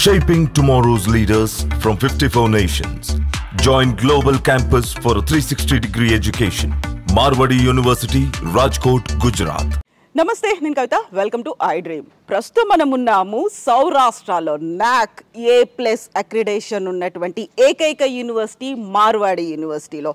Shaping tomorrow's leaders from 54 nations. Join Global Campus for a 360 degree education. Marwadi University, Rajkot, Gujarat. నమస్తే నేను Kavitha welcome to I dream ప్రస్తుతం మనం ఉన్నాము సౌరాష్ట్రలో నాక్ ఏ plus accreditation ఉన్నటువంటి ఏకైక యూనివర్సిటీ మార్వాడి యూనివర్సిటీలో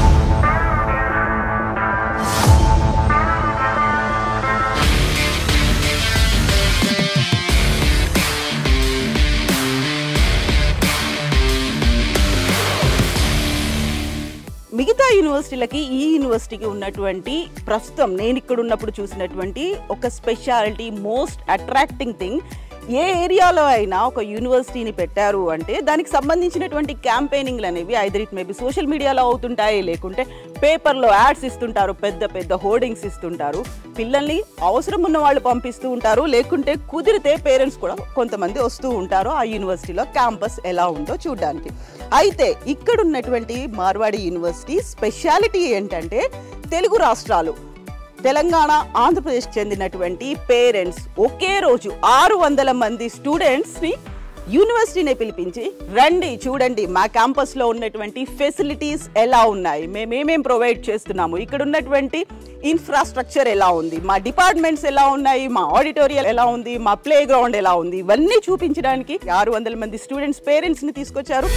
మిగతా యూనివర్సిటీలకి ఈ యూనివర్సిటీకి ఉన్నటువంటి ప్రస్తుతం నేను ఇక్కడ ఉన్నప్పుడు చూసినటువంటి ఒక స్పెషాలిటీ మోస్ట్ అట్రాక్టింగ్ థింగ్ ఏ ఏరియాలో అయినా ఒక యూనివర్సిటీని పెట్టారు అంటే దానికి సంబంధించినటువంటి క్యాంపెయినింగ్లు అనేవి ఐదర్ ఇట్ మేబీ సోషల్ మీడియాలో అవుతుంటాయి లేకుంటే పేపర్లో యాడ్స్ ఇస్తుంటారు పెద్ద పెద్ద హోర్డింగ్స్ ఇస్తుంటారు పిల్లల్ని అవసరం ఉన్న వాళ్ళు పంపిస్తూ ఉంటారు లేకుంటే కుదిరితే పేరెంట్స్ కూడా కొంతమంది వస్తూ ఉంటారు ఆ యూనివర్సిటీలో క్యాంపస్ ఎలా ఉందో చూడడానికి అయితే ఇక్కడ ఉన్నటువంటి మార్వాడి యూనివర్సిటీ స్పెషాలిటీ ఏంటంటే తెలుగు రాష్ట్రాలు తెలంగాణ ఆంధ్రప్రదేశ్ చెందినటువంటి పేరెంట్స్ ఒకే రోజు ఆరు వందల మంది స్టూడెంట్స్ని యూనివర్సిటీని పిలిపించి రండి చూడండి మా క్యాంపస్లో ఉన్నటువంటి ఫెసిలిటీస్ ఎలా ఉన్నాయి మేమేమేం ప్రొవైడ్ చేస్తున్నాము ఇక్కడ ఉన్నటువంటి ఇన్ఫ్రాస్ట్రక్చర్ ఎలా ఉంది మా డిపార్ట్మెంట్స్ ఎలా ఉన్నాయి మా ఆడిటోరియం ఎలా ఉంది మా ప్లే గ్రౌండ్ ఎలా ఉంది ఇవన్నీ చూపించడానికి ఆరు వందల మంది స్టూడెంట్స్ పేరెంట్స్ని తీసుకొచ్చారు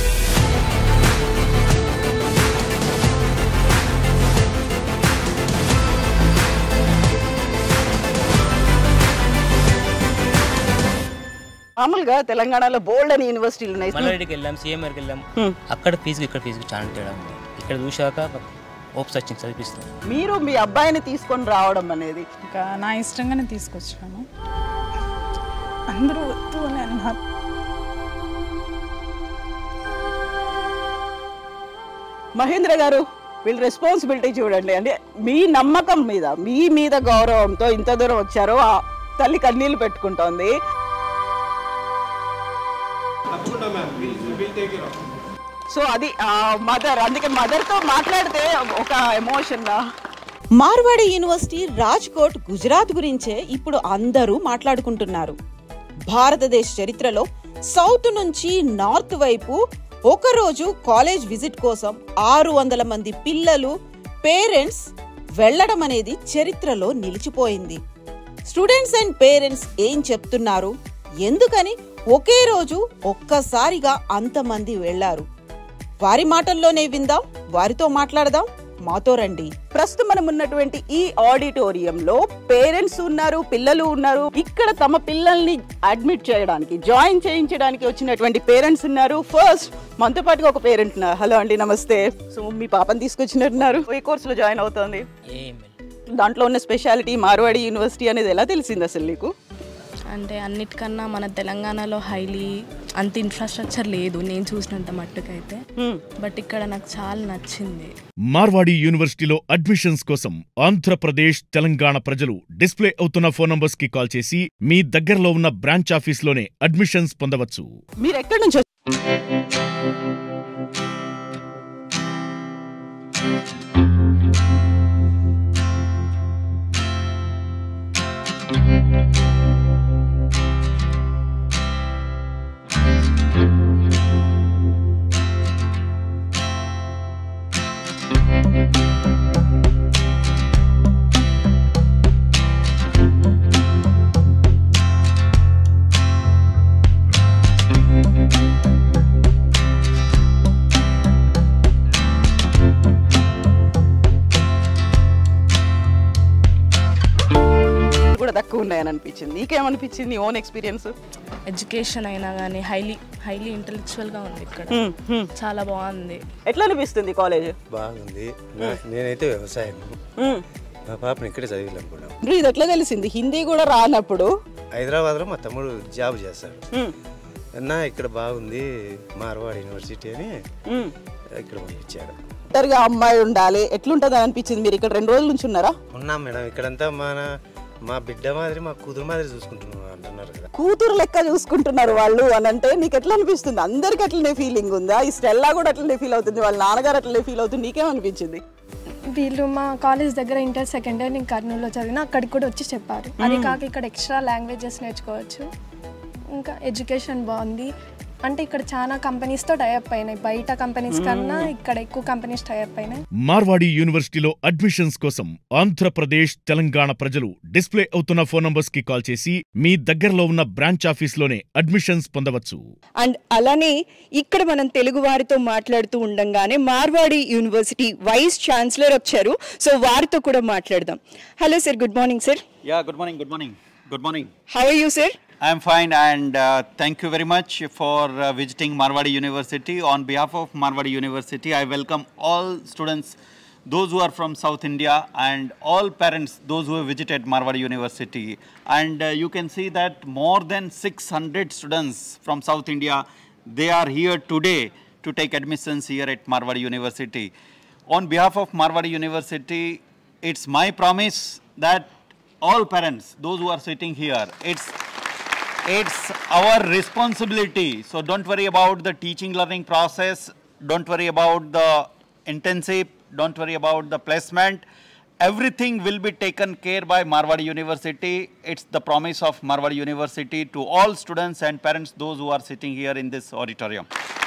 మామూలుగా తెలంగాణలో బోల్డ్ అని యూనివర్సిటీలు ఉన్నాయి మల్లారెడ్డికి వెళ్ళాం సీఎంఆర్కి వెళ్ళాం అక్కడ ఫీజుకి ఇక్కడ ఫీజుకి చాలా తేడా ఉంది ఇక్కడ చూశాక ఓప్స్ వచ్చింది చదివిస్తాం మీరు మీ అబ్బాయిని తీసుకొని రావడం అనేది ఇంకా నా ఇష్టంగానే తీసుకొచ్చాను అందరూ వద్దు అని అన్నారు మహేంద్ర గారు వీళ్ళ రెస్పాన్సిబిలిటీ చూడండి అంటే మీ నమ్మకం మీద మీ మీద గౌరవంతో ఇంత దూరం వచ్చారో ఆ తల్లి కన్నీళ్లు పెట్టుకుంటోంది సో అది మదర్ అందుకే మదర్ తో మాట్లాడితే ఒక ఎమోషన్ మార్వాడి యూనివర్సిటీ రాజ్కోట్ గుజరాత్ గురించే ఇప్పుడు అందరూ మాట్లాడుకుంటున్నారు భారతదేశ చరిత్రలో సౌత్ నుంచి నార్త్ వైపు ఒకరోజు కాలేజ్ విజిట్ కోసం ఆరు వందల మంది పిల్లలు పేరెంట్స్ వెళ్ళడం అనేది చరిత్రలో నిలిచిపోయింది స్టూడెంట్స్ అండ్ పేరెంట్స్ ఏం చెప్తున్నారు ఎందుకని ఒకే రోజు ఒక్కసారిగా అంతమంది వెళ్లారు వారి మాటల్లోనే విందాం వారితో మాట్లాడదాం మాతో రండి ప్రస్తుతం మనం ఉన్నటువంటి ఈ ఆడిటోరియంలో పేరెంట్స్ ఉన్నారు పిల్లలు ఉన్నారు ఇక్కడ తమ పిల్లల్ని అడ్మిట్ చేయడానికి జాయిన్ చేయించడానికి వచ్చినటువంటి పేరెంట్స్ ఉన్నారు ఫస్ట్ మనతో పాటుగా ఒక పేరెంట్ ఉన్నారు హలో అండి నమస్తే సో మీ పాపని తీసుకొచ్చినట్టున్నారు ఏ కోర్సులో జాయిన్ అవుతోంది ఏం దాంట్లో ఉన్న స్పెషాలిటీ మార్వాడి యూనివర్సిటీ అనేది ఎలా తెలిసింది అసలు నీకు అంటే అన్నిటికన్నా మన తెలంగాణలో హైలీ అంత ఇన్ఫ్రాస్ట్రక్చర్ లేదు నేను చూసినంత మట్టుకైతే బట్ ఇక్కడ నాకు చాలా నచ్చింది మార్వాడి యూనివర్సిటీలో అడ్మిషన్స్ కోసం ఆంధ్రప్రదేశ్ తెలంగాణ ప్రజలు డిస్ప్లే అవుతున్న ఫోన్ నంబర్స్ కి కాల్ చేసి మీ దగ్గరలో ఉన్న బ్రాంచ్ ఆఫీస్లోనే అడ్మిషన్స్ పొందవచ్చు మీరు ఎక్కడి నుంచి వచ్చారు? కూడా తక్కువ ఉన్నాయని అనిపించింది నీకేమనిపించింది ఓన్ ఎక్స్పీరియన్స్ ఎడ్యుకేషన్ అయినా కానీ హైలీ హైలీ ఇంటలెక్చువల్గా ఉంది ఇక్కడ చాలా బాగుంది ఎట్లా అనిపిస్తుంది కాలేజ్ బాగుంది నా- నేనైతే వ్యవసాయం మా పాపని ఇక్కడే చదివించుకున్నాం ఇది ఎట్లా తెలిసింది హిందీ కూడా రానప్పుడు హైదరాబాద్లో మా తమ్ముడు జాబ్ చేస్తాడు మ్మ్. అన్న ఇక్కడ బాగుంది మార్వాడ్ యూనివర్సిటీ అని మ్మ్. ఇక్కడ పంపించాడు ఒంటరిగా అమ్మాయి ఉండాలి ఎట్లుంటది అని అనిపించింది మీరు ఇక్కడ రెండు రోజుల నుంచి ఉన్నారా ఉన్నాం మేడం ఇక్కడంతా మన మా బిడ్డ మాదిరి మా కూతురు మాదిరి చూసుకుంటున్నాం అంటున్నారు కదా కూతురు లెక్క చూసుకుంటున్నారు వాళ్ళు అని అంటే నీకు ఎట్లా అనిపిస్తుంది అందరికి అట్లనే ఫీలింగ్ ఉందా ఈ స్టెల్లా కూడా అట్లనే ఫీల్ అవుతుంది వాళ్ళ నాన్నగారు అట్లనే ఫీల్ అవుతుంది నీకేమనిపించింది వీళ్ళు మా కాలేజ్ దగ్గర ఇంటర్ సెకండ్ ఇయర్ నేను కర్నూలులో చదివిన అక్కడికి కూడా వచ్చి చెప్పారు అది కాక ఇక్కడ ఎక్స్ట్రా లాంగ్వేజెస్ నేర్చుకోవచ్చు ఇంకా ఎడ్యుకేషన్ బాగుంది అంటే ఇక్కడ చాలా కంపెనీస్తో టైఅప్ అయినాయి బయట కంపెనీస్ కన్నా ఇక్కడ ఎక్కువ కంపెనీస్ టైఅప్ అయినాయి మార్వాడి యూనివర్సిటీలో అడ్మిషన్స్ కోసం ఆంధ్రప్రదేశ్ తెలంగాణ ప్రజలు డిస్ప్లే అవుతున్న ఫోన్ నంబర్స్ కి కాల్ చేసి మీ దగ్గరలో ఉన్న బ్రాంచ్ ఆఫీస్లోనే అడ్మిషన్స్ పొందవచ్చు అండ్ అలానే ఇక్కడ మనం తెలుగు వారితో మాట్లాడుతూ ఉండంగానే మార్వాడి యూనివర్సిటీ వైస్ ఛాన్సలర్ వచ్చారు సో వారితో కూడా మాట్లాడదాం hello sir good morning sir Yeah, good morning, good morning, good morning. How are you sir I am fine and uh, thank you very much for uh, visiting Marwadi University. On behalf of Marwadi University, I welcome all students, those who are from South India and all parents, those who have visited Marwadi University. And uh, you can see that more than 600 students from South India, they are here today to take admissions here at Marwadi University. On behalf of Marwadi University, it's my promise that all parents, those who are sitting here, it's it's our responsibility. So don't worry about the teaching learning process. Don't worry about the intensive. Don't worry about the placement. Everything will be taken care by Marwadi University. It's the promise of Marwadi University to all students and parents, those who are sitting here in this auditorium.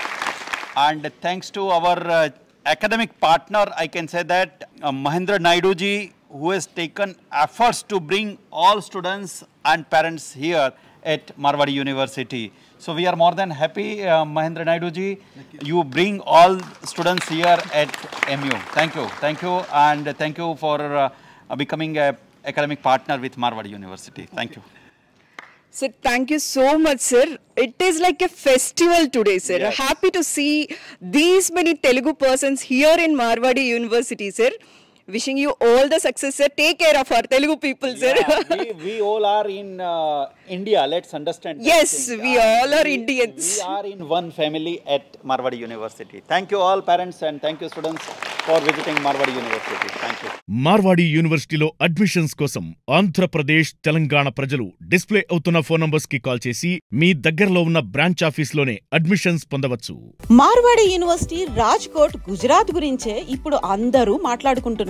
And thanks to our uh, academic partner, I can say that uh, Mahendra Naidu ji, who has taken efforts to bring all students and parents here at Marwadi University. So we are more than happy, uh, Mahendra Naidu ji. You bring all students here at MU. Thank you, thank you, and thank you for uh, becoming a academic partner with Marwadi University. Thank you. Sir thank you so much sir it is like a festival today sir happy to see these many Telugu persons here in Marwadi university sir wishing you all the success sir take care of our Telugu people sir we, we all are in uh, India. Let's understand. that Yes, thing. we And all are we- Indians. We are in one family at Marwadi University. Thank you all parents and thank you students for visiting Marwadi University. Thank you. Marwadi యూనివర్సిటీలో admissions కోసం ఆంధ్రప్రదేశ్ తెలంగాణ ప్రజలు display అవుతున్న phone numbers కి call చేసి మీ దగ్గరలో ఉన్న branch ఆఫీస్లోనే admissions పొందవచ్చు మార్వాడి యూనివర్సిటీ రాజ్కోట్ గుజరాత్ గురించే ఇప్పుడు అందరూ మాట్లాడుకుంటున్నారు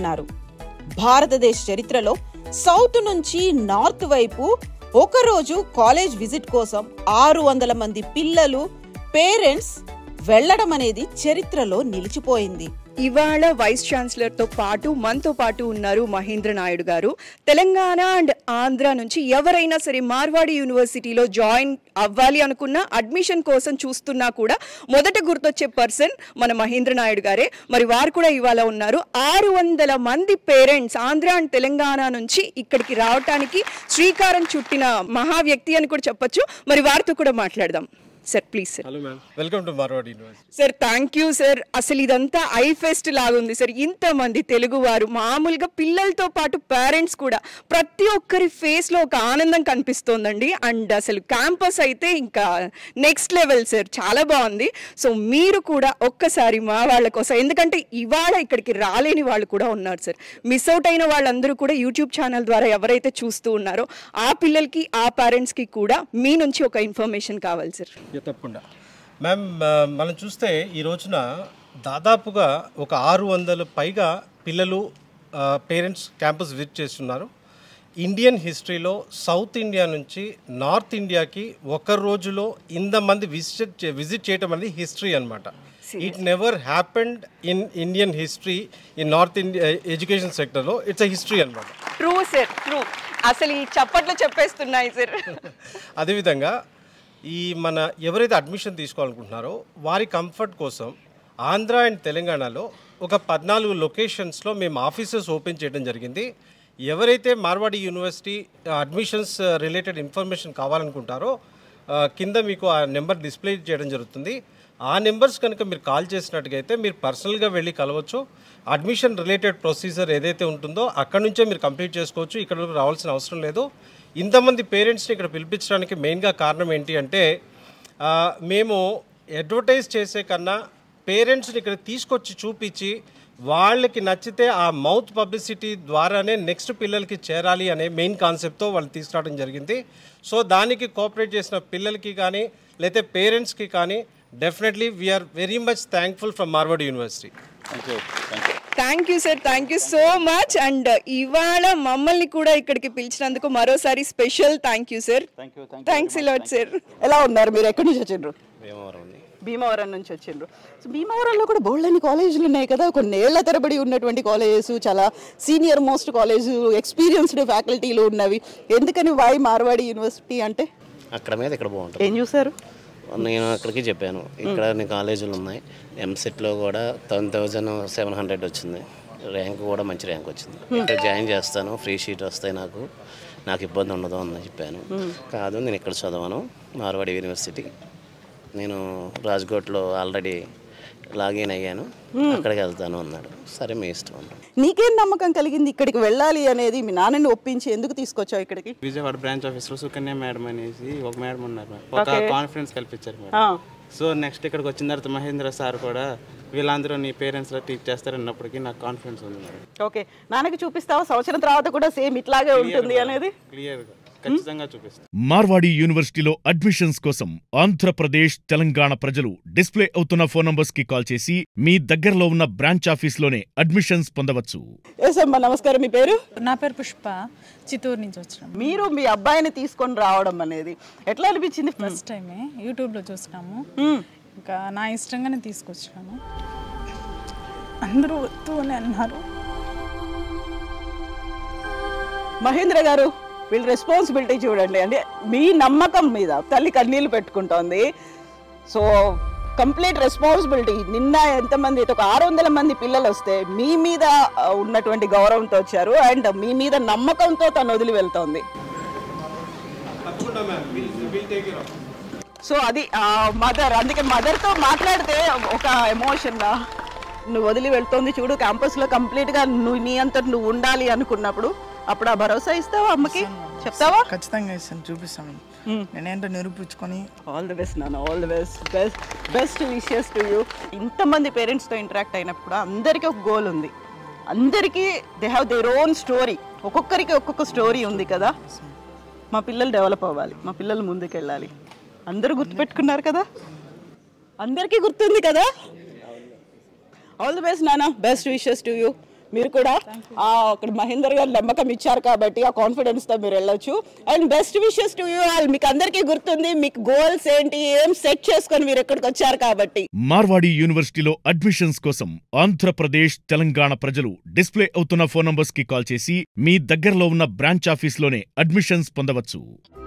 భారతదేశ చరిత్రలో సౌత్ నుంచి నార్త్ వైపు ఒకరోజు కాలేజ్ విజిట్ కోసం ఆరు వందల మంది పిల్లలు పేరెంట్స్ వెళ్ళడం అనేది చరిత్రలో నిలిచిపోయింది ఇవాళ వైస్ ఛాన్సలర్ తో పాటు మనతో పాటు ఉన్నారు మహేంద్ర నాయుడు గారు తెలంగాణ అండ్ ఆంధ్ర నుంచి ఎవరైనా సరే మార్వాడి యూనివర్సిటీలో జాయిన్ అవ్వాలి అనుకున్న అడ్మిషన్ కోసం చూస్తున్నా కూడా మొదట గుర్తొచ్చే పర్సన్ మన మహేంద్ర నాయుడు గారే మరి వారు కూడా ఇవాళ ఉన్నారు ఆరు వందల మంది పేరెంట్స్ ఆంధ్ర అండ్ తెలంగాణ నుంచి ఇక్కడికి రావటానికి శ్రీకారం చుట్టిన మహా వ్యక్తి అని కూడా చెప్పొచ్చు మరి వారితో కూడా మాట్లాడదాం sir please sir hello ma'am welcome to Marwadi university sir thank you sir అసలు ఇదంతా ఐ ఫెస్ట్ లాగుంది సార్ ఇంతమంది తెలుగు వారు మామూలుగా పిల్లలతో పాటు పేరెంట్స్ కూడా ప్రతి ఒక్కరి ఫేస్లో ఒక ఆనందం కనిపిస్తోందండి అండ్ అసలు క్యాంపస్ అయితే ఇంకా నెక్స్ట్ లెవెల్ సార్ చాలా బాగుంది సో మీరు కూడా ఒక్కసారి మా వాళ్ళ కోసం ఎందుకంటే ఇవాళ ఇక్కడికి రాలేని వాళ్ళు కూడా ఉన్నారు సార్ మిస్ అవుట్ అయిన వాళ్ళందరూ కూడా యూట్యూబ్ ఛానల్ ద్వారా ఎవరైతే చూస్తూ ఉన్నారో ఆ పిల్లలకి ఆ పేరెంట్స్కి కూడా మీ నుంచి ఒక ఇన్ఫర్మేషన్ కావాలి సార్ తప్పకుండా మ్యామ్ ఆ, మనం చూస్తే ఈ రోజున దాదాపుగా ఒక ఆరు వందల పైగా పిల్లలు పేరెంట్స్ క్యాంపస్ విజిట్ చేస్తున్నారు ఇండియన్ హిస్టరీలో సౌత్ ఇండియా నుంచి నార్త్ ఇండియాకి ఒక రోజులో ఇంతమంది విజిట్ చే- విజిట్ చేయటం అనేది హిస్టరీ అనమాట it never happened in Indian history in north India education సెక్టర్లో ఇట్స్ అ హిస్టరీ అనమాట ట్రూ సార్ ట్రూ అసలు ఈ చప్పట్లు చెప్పేస్తున్నాయి సార్ అదేవిధంగా ఈ మన ఎవరైతే అడ్మిషన్ తీసుకోవాలనుకుంటున్నారో వారి కంఫర్ట్ కోసం ఆంధ్ర అండ్ తెలంగాణలో ఒక పద్నాలుగు లొకేషన్స్లో మేము ఆఫీసెస్ ఓపెన్ చేయడం జరిగింది ఎవరైతే Marwadi university admissions related information కావాలనుకుంటారో ఆ, కింద మీకు ఆ నెంబర్ డిస్ప్లే చేయడం జరుగుతుంది ఆ నెంబర్స్ కనుక మీరు కాల్ చేసినట్టుగైతే మీరు పర్సనల్గా వెళ్ళి కలవచ్చు అడ్మిషన్ రిలేటెడ్ ప్రొసీజర్ ఏదైతే ఉంటుందో అక్కడ నుంచే మీరు కంప్లీట్ చేసుకోవచ్చు ఇక్కడ వరకు రావాల్సిన అవసరం లేదు ఇంతమంది పేరెంట్స్ని ఇక్కడ పిలిపించడానికి మెయిన్గా కారణం ఏంటి అంటే ఆ, మేము అడ్వర్టైజ్ చేసే కన్నా పేరెంట్స్ని ఇక్కడ తీసుకొచ్చి చూపించి వాళ్ళకి నచ్చితే ఆ మౌత్ పబ్లిసిటీ ద్వారానే నెక్స్ట్ పిల్లలకి చేరాలి అనే మెయిన్ కాన్సెప్ట్తో వాళ్ళు తీసుకురావడం జరిగింది సో దానికి కోఆపరేట్ చేసిన పిల్లలకి కానీ లేకపోతే పేరెంట్స్కి కానీ definitely we're very much thankful from Marwadi university Thank you. Thank you. Thank you sir thank you so much and ఇవాళ మమ్మల్ని కూడా ఇక్కడికి పిలిచినందుకు మరోసారి special thank you sir thanks a lot sir ఎలా ఉన్నారు మీరు ఎక్కడి నుంచి వచ్చిండ్రు భీమవరం ఉంది భీమవరం నుంచి వచ్చిండ్రు సో భీమవరంలో కూడా బోల్డని కాలేజీలు ఉన్నాయి కదా కొన్నేళ్ల తరబడి ఉన్నటువంటి కాలేజెస్ చాలా సీనియర్ మోస్ట్ కాలేజ్ ఎక్స్పీరియన్స్డ్ ఫ్యాకల్టీలు ఉన్నవి ఎందుకని వై మార్వాడి యూనివర్సిటీ అంటే అక్కడ మీద ఇక్కడ బాగుంటుంది ఏం చూసారు నేను అక్కడికి చెప్పాను ఇక్కడ నీ కాలేజీలు ఉన్నాయి ఎంసెట్లో కూడా టెన్ థౌజండ్ సెవెన్ హండ్రెడ్ వచ్చింది ర్యాంక్ కూడా మంచి ర్యాంక్ వచ్చింది ఇక్కడ జాయిన్ చేస్తాను ఫ్రీ షీట్ వస్తాయి నాకు నాకు ఇబ్బంది ఉండదు అని చెప్పాను కాదు నేను ఇక్కడ చదవను మార్వాడి యూనివర్సిటీ నేను రాజ్కోట్లో ఆల్రెడీ లాగిన్ అయ్యాను అక్కడికి వెళ్తాను అన్నాడు సరే మీ ఇష్టం అన్నాడు నీకేం నమ్మకం కలిగింది ఇక్కడికి వెళ్ళాలి అనేది మీ నాన్నని ఒప్పించి ఎందుకు తీసుకొచ్చావు ఇక్కడికి విజయవాడ బ్రాంచ్ ఆఫీస్లో సుకన్య మేడం అనేసి ఒక మేడం ఉన్నారు మేడం. ఒక Okay. కాన్ఫరెన్స్ కల్పించారు ఆ. మేడం సో నెక్స్ట్ ఇక్కడికి వచ్చిన తర్వాత మహేంద్ర సార్ కూడా వీళ్ళందరూ నీ పేరెంట్స్లో టీచ్ చేస్తారన్నప్పటికీ నాకు కాన్ఫిడెన్స్ ఉంది మేడం ఓకే నాన్నకి చూపిస్తావా సంవత్సరం తర్వాత కూడా సేమ్ ఇట్లాగే ఉంటుంది అనేది క్లియర్గా ఖచ్చితంగా చూపిస్తాను మార్వాడి యూనివర్సిటీలో అడ్మిషన్స్ కోసం ఆంధ్రప్రదేశ్ తెలంగాణ ప్రజలు డిస్ప్లే అవుతున్న ఫోన్ నంబర్స్ కి కాల్ చేసి మీ దగ్గరలో ఉన్న బ్రాంచ్ ఆఫీస్లోనే అడ్మిషన్స్ పొందవచ్చు ఎస్ అమ్మా నమస్కారం మీ పేరు నా పేరు పుష్ప చిత్తూరు నుంచి వచ్చినాం మీరు మీ అబ్బాయిని తీసుకొని రావడం అనేది ఎట్లా అనిపించింది ఫస్ట్ టైమే యూట్యూబ్లో చూసినాము ఇంకా నా ఇష్టంగానే తీసుకొచ్చాను అందరూ వద్దు అని అన్నారు మహేంద్ర గారు వీళ్ళ రెస్పాన్సిబిలిటీ చూడండి అంటే మీ నమ్మకం మీద తల్లి కన్నీళ్ళు పెట్టుకుంటోంది సో కంప్లీట్ రెస్పాన్సిబిలిటీ నిన్న ఎంతమంది అయితే ఒక ఆరు వందల మంది పిల్లలు వస్తే మీ మీద ఆ, ఉన్నటువంటి గౌరవంతో వచ్చారు అండ్ మీ మీద నమ్మకంతో తను వదిలి వెళ్తోంది సో అది మదర్ అందుకే మదర్తో మాట్లాడితే ఒక ఎమోషన్గా నువ్వు వదిలి వెళ్తోంది చూడు క్యాంపస్లో కంప్లీట్గా నువ్వు నీ అంతటి నువ్వు ఉండాలి అనుకున్నప్పుడు అప్పుడు ఆ భరోసా ఇస్తావా అమ్మకి చెప్తావా ఖచ్చితంగా ఇస్తాను చూపిస్తాను నేనేంటో నిరూపించుకొని ఆల్ ది బెస్ట్ నాన్న all the best best best wishes to you ఇంతమంది పేరెంట్స్తో ఇంటరాక్ట్ అయినప్పుడు కూడా అందరికీ ఒక గోల్ ఉంది అందరికీ they have their own story ఒక్కొక్కరికి ఒక్కొక్క స్టోరీ ఉంది కదా మా పిల్లలు డెవలప్ అవ్వాలి మా పిల్లలు ముందుకెళ్ళాలి అందరూ గుర్తుపెట్టుకున్నారు కదా అందరికీ గుర్తుంది కదా ఆల్ ది బెస్ట్ నాన్న బెస్ట్ విషెస్ టు యూ మీరు కూడా ఆ, అక్కడ మహేందర్ గారు నమ్మకం ఇచ్చారు కాబట్టి ఆ కాన్ఫిడెన్స్ తో మీరు వెళ్ళొచ్చు and best wishes to you all మీకు అందరికీ గుర్తుంది మీకు గోల్స్ ఏంటి ఏం సెట్ చేసుకొని మీరు ఎక్కడికి వచ్చారు కాబట్టి మార్వాడి యూనివర్సిటీలో అడ్మిషన్స్ కోసం ఆంధ్రప్రదేశ్ తెలంగాణ ప్రజలు డిస్ప్లే అవుతున్న ఫోన్ నంబర్స్ కి కాల్ చేసి మీ దగ్గరలో ఉన్న బ్రాంచ్ ఆఫీస్లోనే అడ్మిషన్స్ పొందవచ్చు